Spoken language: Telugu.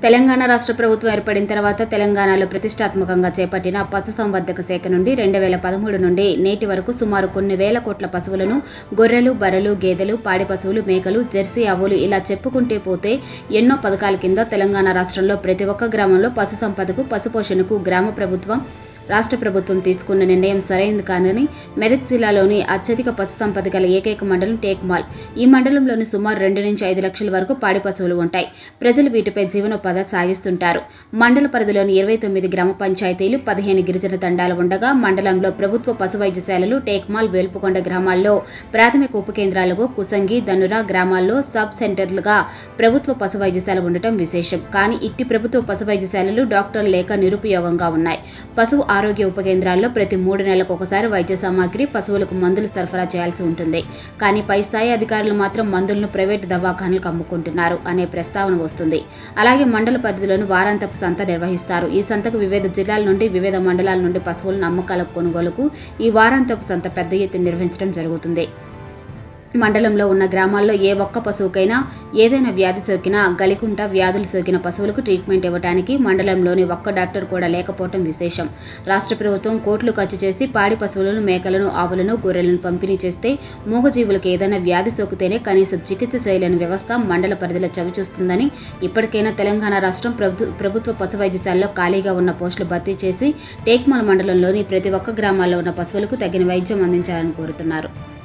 తెలంగాణ రాష్ట్ర ప్రభుత్వం ఏర్పడిన తర్వాత తెలంగాణలో ప్రతిష్టాత్మకంగా చేపట్టిన పశుసంవర్ధక శాఖ నుండి రెండు వేల పదమూడు నుండి నేటి వరకు సుమారు కొన్ని వేల కోట్ల పశువులను గొర్రెలు బర్రెలు గేదెలు పాడి పశువులు మేకలు జెర్సీ ఆవులు ఇలా చెప్పుకుంటే పోతే ఎన్నో పథకాల కింద తెలంగాణ రాష్ట్రంలో ప్రతి ఒక్క గ్రామంలో పశు సంపదకు పశుపోషణకు గ్రామ ప్రభుత్వం రాష్ట్ర ప్రభుత్వం తీసుకున్న నిర్ణయం సరైంది కాదని మెదక్ జిల్లాలోని అత్యధిక పశు సంపద గల ఏకైక మండలం టేక్మాల్ ఈ మండలంలోని సుమారు రెండు నుంచి ఐదు లక్షల వరకు పాడి పశువులు ఉంటాయి ప్రజలు వీటిపై జీవనోపాధి సాగిస్తుంటారు మండల పరిధిలోని ఇరవై తొమ్మిది గ్రామ పంచాయతీలు పదిహేను గిరిజన తండాలు ఉండగా మండలంలో ప్రభుత్వ పశు వైద్యశాలలు టేక్మాల్ వేల్పుకొండ గ్రామాల్లో ప్రాథమిక ఉప కేంద్రాలకు కుసంగి దనుర గ్రామాల్లో సబ్ సెంటర్లుగా ప్రభుత్వ పశు వైద్యశాల ఉండటం విశేషం కానీ ఇట్టి ప్రభుత్వ పశు వైద్యశాలలు డాక్టర్లు లేక నిరుపయోగంగా ఉన్నాయి పశువు ఆరోగ్య ఉప కేంద్రాల్లో ప్రతి మూడు నెలలకు ఒకసారి వైద్య సామాగ్రి పశువులకు మందులు సరఫరా చేయాల్సి ఉంటుంది కానీ పై స్థాయి అధికారులు మాత్రం మందులను ప్రైవేటు దవాఖానలకు అమ్ముకుంటున్నారు అనే ప్రస్తావన వస్తుంది అలాగే మండల పరిధిలోని వారాంతపు సంత నిర్వహిస్తారు ఈ సంతకు వివిధ జిల్లాల నుండి వివిధ మండలాల నుండి పశువులను అమ్మకాలకు కొనుగోలుకు ఈ వారాంతపు సంత పెద్ద ఎత్తున నిర్వహించడం జరుగుతుంది మండలంలో ఉన్న గ్రామాల్లో ఏ ఒక్క పశువుకైనా ఏదైనా వ్యాధి సోకినా గలికుంట వ్యాధులు సోకిన పశువులకు ట్రీట్మెంట్ ఇవ్వడానికి మండలంలోని ఒక్క డాక్టర్ కూడా లేకపోవడం విశేషం రాష్ట్ర ప్రభుత్వం కోట్లు ఖర్చు చేసి పాడి పశువులను మేకలను ఆవులను గొర్రెలను పంపిణీ చేస్తే మూగజీవులకు ఏదైనా వ్యాధి సోకితేనే కనీసం చికిత్స చేయలేని వ్యవస్థ మండల పరిధిలో చవిచూస్తుందని ఇప్పటికైనా తెలంగాణ రాష్ట్రం ప్రభు ప్రభుత్వ పశు వైద్యశాలలో ఖాళీగా ఉన్న పోస్టులు భర్తీ చేసి టేక్మల్ మండలంలోని ప్రతి ఒక్క గ్రామాల్లో ఉన్న పశువులకు తగిన వైద్యం అందించాలని కోరుతున్నారు